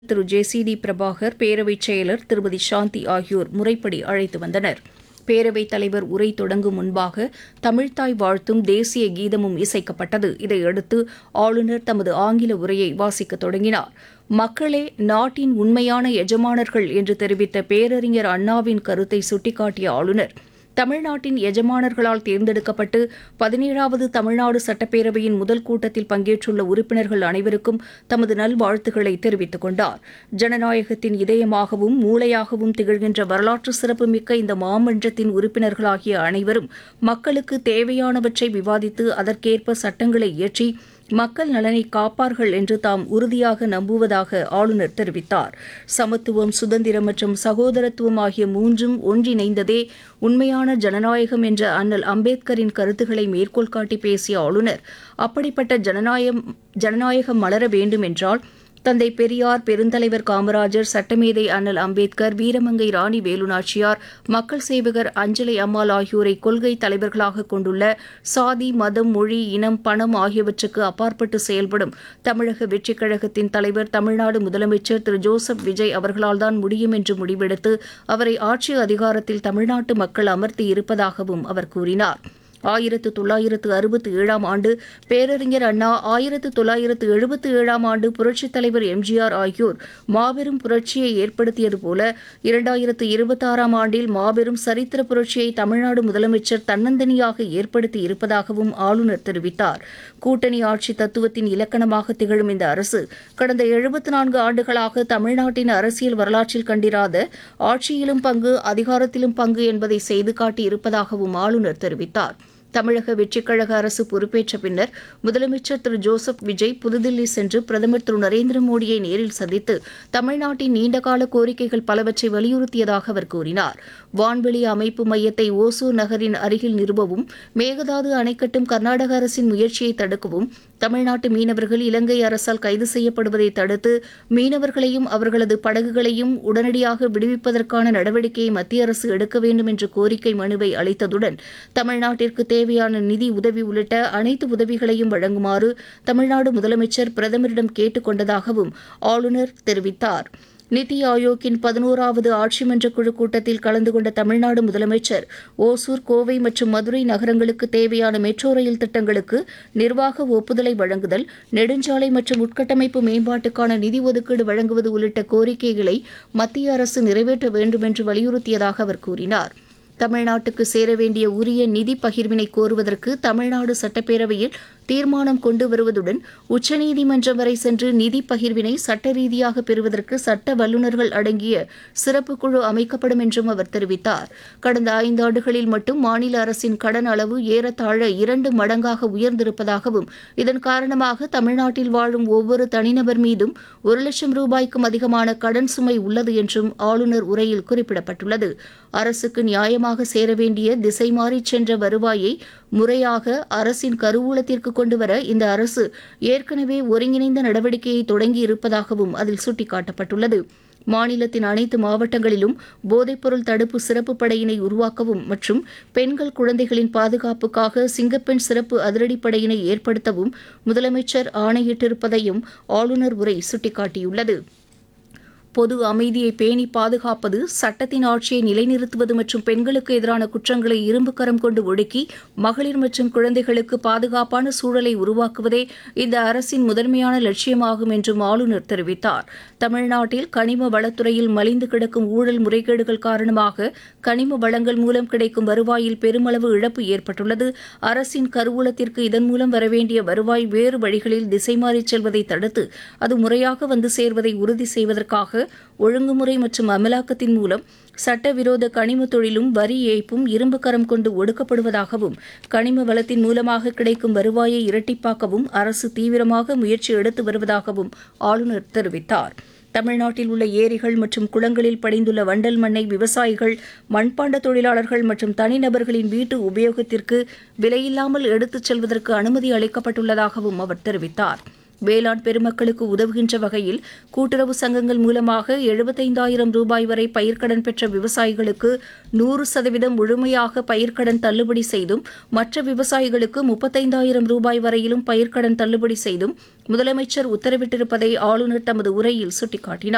திரு J C D Prabhakar பேரவைச் செயலர் திருமதி சாந்தி ஆகியோர் முறைப்படி அழைத்து வந்தனர் பேரவைத் தலைவர் உரை தொடங்கும் முன்பாக தமிழ்த்தாய் வாழ்த்தும் தேசிய கீதமும் இசைக்கப்பட்டது இதையடுத்து ஆளுநர் தமது ஆங்கில உரையை வாசிக்கத் தொடங்கினார் மக்களே நாட்டின் உண்மையான எஜமானர்கள் என்று தெரிவித்த பேரறிஞர் அண்ணாவின் கருத்தை சுட்டிக்காட்டிய ஆளுநர் தமிழ்நாட்டின் எஜமானர்களால் தேர்ந்தெடுக்கப்பட்டு பதினேழாவது தமிழ்நாடு சட்டப்பேரவையின் முதல் கூட்டத்தில் பங்கேற்றுள்ள உறுப்பினர்கள் அனைவருக்கும் தமது நல்வாழ்த்துக்களை தெரிவித்துக் கொண்டார் ஜனநாயகத்தின் இதயமாகவும் மூளையாகவும் திகழ்கின்ற வரலாற்று சிறப்புமிக்க இந்த மாமன்றத்தின் உறுப்பினர்களாகிய அனைவரும் மக்களுக்கு தேவையானவற்றை விவாதித்து அதற்கேற்ப சட்டங்களை இயற்றி மக்கள் நலனை காப்பார்கள் என்று தாம் உறுதியாக நம்புவதாக ஆளுநர் தெரிவித்தார் சமத்துவம் சுதந்திரம் மற்றும் சகோதரத்துவம் ஆகிய மூன்றும் ஒன்றிணைந்ததே உண்மையான ஜனநாயகம் என்ற அண்ணல் அம்பேத்கரின் கருத்துக்களை மேற்கோள் காட்டி பேசிய ஆளுநர் அப்படிப்பட்ட ஜனநாயகம் ஜனநாயகம் மலர வேண்டும் என்றால் தந்தை பெரியார் பெருந்தலைவர் காமராஜர் சட்டமேதை அண்ணல் அம்பேத்கர் வீரமங்கை ராணி வேலுநாச்சியார் மக்கள் சேவகர் அஞ்சலை அம்மாள் ஆகியோரை கொள்கை தலைவர்களாக கொண்டுள்ள சாதி மதம் மொழி இனம் பணம் ஆகியவற்றுக்கு அப்பாற்பட்டு செயல்படும் தமிழக வெற்றிக் கழகத்தின் தலைவர் தமிழ்நாடு முதலமைச்சர் திரு ஜோசப் விஜய் அவர்களால்தான் முடியும் என்று முடிவெடுத்து அவரை ஆட்சி அதிகாரத்தில் தமிழ்நாட்டு மக்கள் அமர்த்தி இருப்பதாகவும் அவர் கூறினார் ஆயிரத்து தொள்ளாயிரத்து அறுபத்தி ஏழாம் ஆண்டு பேரறிஞர் அண்ணா ஆயிரத்து தொள்ளாயிரத்து எழுபத்தி ஏழாம் ஆண்டு புரட்சித் தலைவர் எம்ஜிஆர் ஆகியோர் மாபெரும் புரட்சியை ஏற்படுத்தியது போல இரண்டாயிரத்து இருபத்தாறாம் ஆண்டில் மாபெரும் சரித்திர புரட்சியை தமிழ்நாடு முதலமைச்சர் தன்னந்தனியாக ஏற்படுத்தி இருப்பதாகவும் ஆளுநர் தெரிவித்தார் கூட்டணி ஆட்சி தத்துவத்தின் இலக்கணமாக திகழும் இந்த அரசு கடந்த எழுபத்தி நான்கு ஆண்டுகளாக தமிழ்நாட்டின் அரசியல் வரலாற்றில் கண்டிராத ஆட்சியிலும் பங்கு அதிகாரத்திலும் பங்கு என்பதை செய்து காட்டி இருப்பதாகவும் ஆளுநர் தெரிவித்தார் தமிழக வெற்றிக் கழக அரசு பொறுப்பேற்ற பின்னர் முதலமைச்சர் திரு ஜோசப் விஜய் புதுதில்லி சென்று பிரதமர் திரு நரேந்திர மோடியை நேரில் சந்தித்து தமிழ்நாட்டின் நீண்டகால கோரிக்கைகள் பலவற்றை வலியுறுத்தியதாக அவர் கூறினார் வான்வெளி அமைப்பு மையத்தை ஓசூர் நகரின் அருகில் நிறுவவும் மேகதாது அணை கட்டும் கர்நாடக அரசின் முயற்சியை தடுக்கவும் தமிழ்நாட்டு மீனவர்கள் இலங்கை அரசால் கைது செய்யப்படுவதை தடுத்து மீனவர்களையும் அவர்களது படகுகளையும் உடனடியாக விடுவிப்பதற்கான நடவடிக்கையை மத்திய அரசு எடுக்க வேண்டும் என்ற கோரிக்கை மனுவை அளித்ததுடன் தமிழ்நாட்டிற்கு தேவையான நிதி உதவி உள்ளிட்ட அனைத்து உதவிகளையும் வழங்குமாறு தமிழ்நாடு முதலமைச்சர் பிரதமரிடம் கேட்டுக் கொண்டதாகவும் ஆளுநர் தெரிவித்தார் நித்தி ஆயோக்கின் பதினோராவது ஆட்சி மன்ற குழு கூட்டத்தில் கலந்து கொண்ட தமிழ்நாடு முதலமைச்சர் ஓசூர் கோவை மற்றும் மதுரை நகரங்களுக்கு தேவையான மெட்ரோ ரயில் திட்டங்களுக்கு நிர்வாக ஒப்புதலை வழங்குதல் நெடுஞ்சாலை மற்றும் உட்கட்டமைப்பு மேம்பாட்டுக்கான நிதி ஒதுக்கீடு வழங்குவது உள்ளிட்ட கோரிக்கைகளை மத்திய அரசு நிறைவேற்ற வேண்டும் என்று வலியுறுத்தியதாக அவர் கூறினார் தமிழ்நாட்டுக்கு சேர வேண்டிய உரிய நிதி பகிர்வினை கோருவதற்கு தமிழ்நாடு சட்டப்பேரவையில் தீர்மானம் கொண்டு வருவதுடன் உச்சநீதிமன்றம் வரை சென்று நிதி பகிர்வினை சட்ட ரீதியாக பெறுவதற்கு சட்ட வல்லுநர்கள் அடங்கிய சிறப்பு குழு அமைக்கப்படும் என்றும் அவர் தெரிவித்தார் கடந்த ஐந்தாண்டுகளில் மட்டும் மாநில அரசின் கடன் அளவு ஏறத்தாழ இரண்டு மடங்காக உயர்ந்திருப்பதாகவும் இதன் காரணமாக தமிழ்நாட்டில் வாழும் ஒவ்வொரு தனிநபர் மீதும் ஒரு லட்சம் ரூபாய்க்கும் அதிகமான கடன் சுமை உள்ளது என்றும் ஆளுநர் உரையில் குறிப்பிடப்பட்டுள்ளது அரசுக்கு நியாயமாக சேர வேண்டிய திசை மாறிச் சென்ற வருவாயை முறையாக அரசின் கருவூலத்திற்கு கொண்டுவர இந்த அரசு ஏற்கனவே ஒருங்கிணைந்த நடவடிக்கையை தொடங்கி இருப்பதாகவும் அதில் சுட்டிக்காட்டப்பட்டுள்ளது மாநிலத்தின் அனைத்து மாவட்டங்களிலும் போதைப்பொருள் தடுப்பு சிறப்பு படையினை உருவாக்கவும் மற்றும் பெண்கள் குழந்தைகளின் பாதுகாப்புக்காக சிங்கப்பெண் சிறப்பு அதிரடிப்படையினை ஏற்படுத்தவும் முதலமைச்சர் ஆணையிட்டிருப்பதையும் ஆளுநர் உரை சுட்டிக்காட்டியுள்ளது பொது அமைதியை பேணி பாதுகாப்பது சட்டத்தின் ஆட்சியை நிலைநிறுத்துவது மற்றும் பெண்களுக்கு எதிரான குற்றங்களை இரும்பு கரம் கொண்டு ஒடுக்கி மகளிர் மற்றும் குழந்தைகளுக்கு பாதுகாப்பான சூழலை உருவாக்குவதே இந்த அரசின் முதன்மையான லட்சியமாகும் என்றும் ஆளுநர் தெரிவித்தார் தமிழ்நாட்டில் கனிம வளத்துறையில் மலிந்து கிடக்கும் ஊழல் முறைகேடுகள் காரணமாக கனிம வளங்கள் மூலம் கிடைக்கும் வருவாயில் பெருமளவு இழப்பு ஏற்பட்டுள்ளது அரசின் கருவூலத்திற்கு இதன் மூலம் வரவேண்டிய வருவாய் வேறு வழிகளில் திசை மாறிச் செல்வதை தடுத்து அது முறையாக வந்து சேர்வதை உறுதி செய்வதற்காக ஒழுங்குமுறை மற்றும் அமலாக்கத்தின் மூலம் சட்டவிரோத கனிம தொழிலும் வரி ஏய்ப்பும் இரும்பு கரம் கொண்டு ஒடுக்கப்படுவதாகவும் கனிம வளத்தின் மூலமாக கிடைக்கும் வருவாயை இரட்டிப்பாக்கவும் அரசு தீவிரமாக முயற்சி எடுத்து வருவதாகவும் ஆளுநர் தெரிவித்தார் தமிழ்நாட்டில் உள்ள ஏரிகள் மற்றும் குளங்களில் படிந்துள்ள வண்டல் மண்ணை விவசாயிகள் மண்பாண்ட தொழிலாளர்கள் மற்றும் தனிநபர்களின் வீட்டு உபயோகத்திற்கு விலையில்லாமல் எடுத்துச் செல்வதற்கு அனுமதி அளிக்கப்பட்டுள்ளதாகவும் அவர் தெரிவித்தார் வேளாண் பெருமக்களுக்கு உதவுகின்ற வகையில் கூட்டுறவு சங்கங்கள் மூலமாக எழுபத்தைந்தாயிரம் ரூபாய் வரை பயிர்க்கடன் பெற்ற விவசாயிகளுக்கு நூறு சதவீதம் முழுமையாக பயிர்க்கடன் தள்ளுபடி செய்தும் மற்ற விவசாயிகளுக்கு முப்பத்தைந்தாயிரம் ரூபாய் வரையிலும் பயிர்க்கடன் தள்ளுபடி செய்தும் முதலமைச்சர் உத்தரவிட்டிருப்பதை ஆளுநர் தமது உரையில் சுட்டிக்காட்டினார்